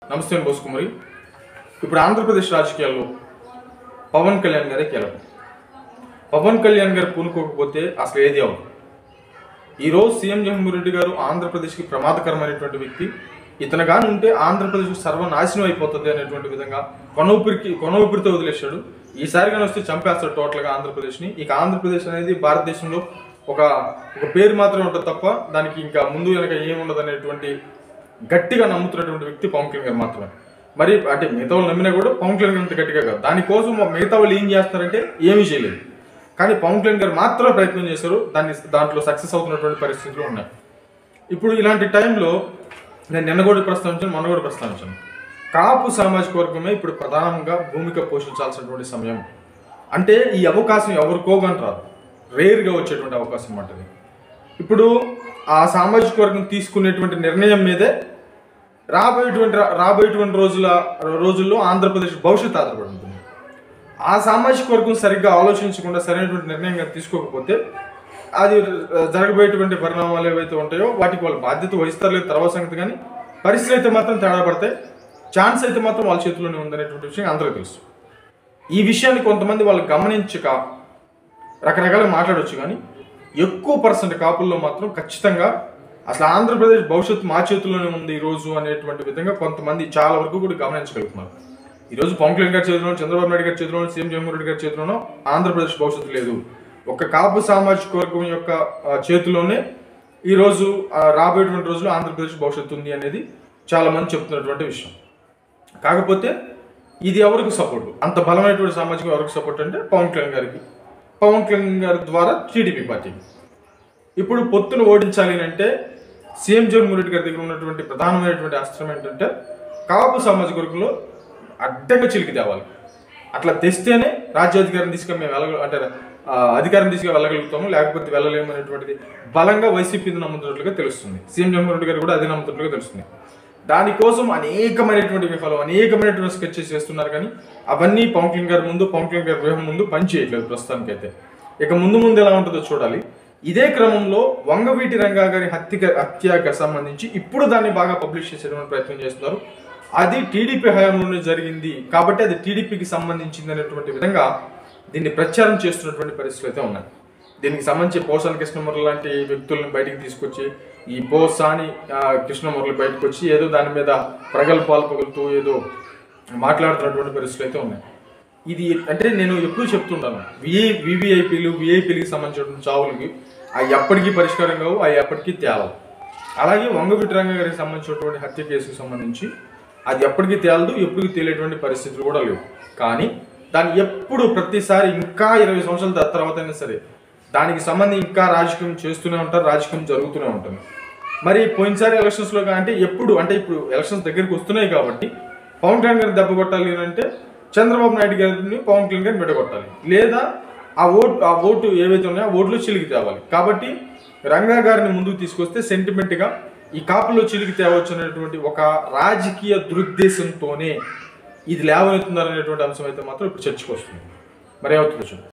నమస్తే నేను బోసుకుమరి ఇప్పుడు ఆంధ్రప్రదేశ్ రాజకీయాల్లో పవన్ కళ్యాణ్ గారే కీలకం పవన్ కళ్యాణ్ గారు పూనుకోకపోతే అసలు ఏది అవ్వదు ఈరోజు సీఎం జగన్మోహన్ రెడ్డి గారు ఆంధ్రప్రదేశ్కి ప్రమాదకరమైనటువంటి వ్యక్తి ఇతను కానీ ఉంటే ఆంధ్రప్రదేశ్ సర్వనాశనం అయిపోతుంది అనేటువంటి విధంగా కొన ఊపిరికి కొన ఊపిరితో వదిలేశాడు ఈసారి కానీ వస్తే చంపేస్తాడు టోటల్గా ఆంధ్రప్రదేశ్ని ఇక ఆంధ్రప్రదేశ్ అనేది భారతదేశంలో ఒక ఒక పేరు మాత్రమే ఉంటుంది తప్ప దానికి ఇంకా ముందు వెనక ఏముండదు అనేటువంటి గట్టిగా నమ్ముతున్నటువంటి వ్యక్తి పవన్ కళ్యాణ్ గారు మాత్రమే మరి అంటే మిగతా వాళ్ళు నమ్మినా కూడా పవన్ కళ్యాణ్ గారు అంత గట్టిగా కాదు దానికోసం మిగతా వాళ్ళు ఏం చేస్తారంటే ఏమీ చేయలేదు కానీ పవన్ కళ్యాణ్ గారు మాత్రమే ప్రయత్నం చేశారు దాన్ని దాంట్లో సక్సెస్ అవుతున్నటువంటి పరిస్థితులు ఉన్నాయి ఇప్పుడు ఇలాంటి టైంలో నేను నిన్న కూడా ప్రస్తావించాను మొన్న కూడా ప్రస్తావించాను కాపు సామాజిక వర్గమే ఇప్పుడు ప్రధానంగా భూమిక పోషించాల్సినటువంటి సమయం అంటే ఈ అవకాశం ఎవరికోగాని రాదు రేర్గా వచ్చేటువంటి అవకాశం అన్నమాట ఇది. ఇప్పుడు ఆ సామాజిక వర్గం తీసుకునేటువంటి నిర్ణయం మీదే రాబోయేటువంటి రాబోయేటువంటి రోజుల రోజుల్లో ఆంధ్రప్రదేశ్ భవిష్యత్తు ఆధారపడి ఉంటుంది ఆ సామాజిక వర్గం సరిగ్గా ఆలోచించకుండా సరైనటువంటి నిర్ణయం కానీ తీసుకోకపోతే అది ఆ, జరగబోయేటువంటి పరిణామాలు ఏవైతే ఉంటాయో వాటికి వాళ్ళు బాధ్యత వహిస్తారు లేదు తర్వాత సంగతి కానీ పరిస్థితులు అయితే మాత్రం తేడా పడతాయి ఛాన్స్ అయితే మాత్రం వాళ్ళ చేతిలోనే ఉందనేటువంటి విషయం అందరికీ తెలుసు ఈ విషయాన్ని కొంతమంది వాళ్ళు గమనించక రకరకాలుగా మాట్లాడొచ్చు కానీ ఎక్కువ పర్సెంట్ కాపుల్లో మాత్రం ఖచ్చితంగా అసలు ఆంధ్రప్రదేశ్ భవిష్యత్తు మా చేతుల్లోనే ఉంది ఈ రోజు అనేటువంటి విధంగా కొంతమంది చాలా వరకు కూడా గమనించగలుగుతున్నారు ఈ రోజు పవన్ కళ్యాణ్ గారి చేతిలో చంద్రబాబు నాయుడు గారి చేతిలో సీఎం జగన్మోహన్ రెడ్డి గారి చేతిలోనో ఆంధ్రప్రదేశ్ భవిష్యత్తు లేదు ఒక కాపు సామాజిక వర్గం యొక్క ఆ, చేతిలోనే ఈ రోజు ఆ, రాబోయేటువంటి రోజుల్లో ఆంధ్రప్రదేశ్ భవిష్యత్తు ఉంది అనేది చాలా మంది చెప్తున్నటువంటి విషయం కాకపోతే ఇది ఎవరికి సపోర్ట్ అంత బలమైనటువంటి సామాజిక ఎవరికి సపోర్ట్ అంటే పవన్ కళ్యాణ్ గారికి పవన్ కళ్యాణ్ గారి ద్వారా టీడీపీ పార్టీకి ఇప్పుడు పొత్తును ఓడించాలి అని అంటే సీఎం జగన్మోహన్ రెడ్డి గారి దగ్గర ఉన్నటువంటి ప్రధానమైనటువంటి అస్త్రం ఏంటంటే కాపు సామాజిక వర్గంలో అడ్డంగా చిలికి తేవాలి అట్లా తెస్తేనే రాజ్యాధికారం తీసుకొని మేము వెళ్ళగ అంటే ఆ, అధికారం తీసుకు వెళ్ళగలుగుతాము లేకపోతే వెళ్ళలేము అనేటువంటిది బలంగా వైసీపీ నమ్ముతున్నట్లుగా తెలుస్తుంది సీఎం జగన్మోహన్ రెడ్డి గారు కూడా అదే నమ్ముతున్నట్లుగా తెలుస్తుంది దానికోసం అనేకమైనటువంటి విఫలం అనేకమైనటువంటి స్కెచెస్ చేస్తున్నారు కానీ అవన్నీ పవన్ కళ్యాణ్ గారి ముందు పవన్ కళ్యాణ్ గారి వ్యూహం ముందు పని చేయట్లేదు ప్రస్తుతానికైతే ఇక ముందు ముందు ఎలా ఉంటుందో చూడాలి ఇదే క్రమంలో వంగవీటి రంగా గారి హత్య హత్యకు సంబంధించి ఇప్పుడు దాన్ని బాగా పబ్లిష్ చేసేటువంటి ప్రయత్నం చేస్తున్నారు అది టీడీపీ హయాంలోనే జరిగింది కాబట్టి అది టీడీపీకి సంబంధించింది అనేటువంటి విధంగా దీన్ని ప్రచారం చేస్తున్నటువంటి పరిస్థితులు అయితే ఉన్నాయి దీనికి సంబంధించి పోసాని కృష్ణమురళి లాంటి వ్యక్తులను బయటికి తీసుకొచ్చి ఈ పోసాని ఆ, కృష్ణమురళి బయటకు వచ్చి ఏదో దాని మీద ప్రగల్భాలు పగులుతూ ఏదో మాట్లాడుతున్నటువంటి పరిస్థితులు అయితే ఉన్నాయి ఇది అంటే నేను ఎప్పుడు చెప్తుంటాను విఐ వివిఐపీలు విఐపీలకి సంబంధించినటువంటి చావులకి అవి ఎప్పటికీ పరిష్కారం కావు అవి ఎప్పటికీ తేలవు అలాగే వంగవీటి రంగ గారికి సంబంధించినటువంటి హత్య కేసుకు సంబంధించి అది ఎప్పటికీ తేలదు ఎప్పటికీ తేలేటువంటి పరిస్థితులు కూడా లేవు కానీ దాన్ని ఎప్పుడు ప్రతిసారి ఇంకా ఇరవై సంవత్సరాల తర్వాత అయినా సరే దానికి సంబంధించి ఇంకా రాజకీయం చేస్తూనే ఉంటారు రాజకీయం జరుగుతూనే ఉంటుంది మరి పోయినసారి ఎలక్షన్స్లో అంటే ఎప్పుడు అంటే ఇప్పుడు ఎలక్షన్స్ దగ్గరికి వస్తున్నాయి కాబట్టి పవన్ కళ్యాణ్ గారిని దెబ్బ కొట్టాలి అని అంటే చంద్రబాబు నాయుడు గారిని పవన్ కళ్యాణ్ గారిని విడగొట్టాలి లేదా ఆ ఓటు ఆ ఓటు ఏవైతే ఉన్నాయో ఆ ఓట్లు చిలికి తేవాలి కాబట్టి రంగా గారిని ముందుకు తీసుకొస్తే సెంటిమెంట్గా ఈ కాపులో చిలికి తేవచ్చు అనేటువంటి ఒక రాజకీయ దృగ్దేశంతోనే ఇది లేవనెత్తున్నారనేటువంటి అంశం అయితే మాత్రం ఇప్పుడు చర్చకు వస్తుంది మరి ఏమవుతుందో చూద్దాం